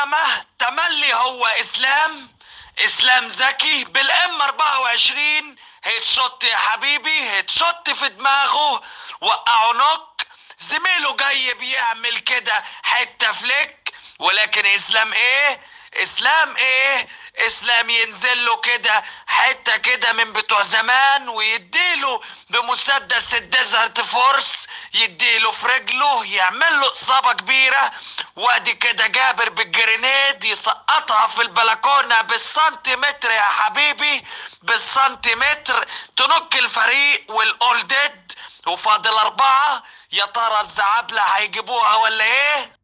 الميامة تملي هو اسلام اسلام زكي بالام 24 هيت شوت يا حبيبي هيت شوت في دماغه وقعوا نوك زميله جاي بيعمل كده حته فليك ولكن اسلام ايه اسلام ايه اسلام ينزل له كده حته كده من بتوع زمان ويديله بمسدس الديزرت فورس يديله في رجله يعمل له اصابه كبيره وادي كده جابر بالجرينيد يسقطها في البلكونه بالسنتيمتر يا حبيبي بالسنتيمتر تنك الفريق والاول ديد وفاضل اربعه يا ترى الزعابله هيجيبوها ولا ايه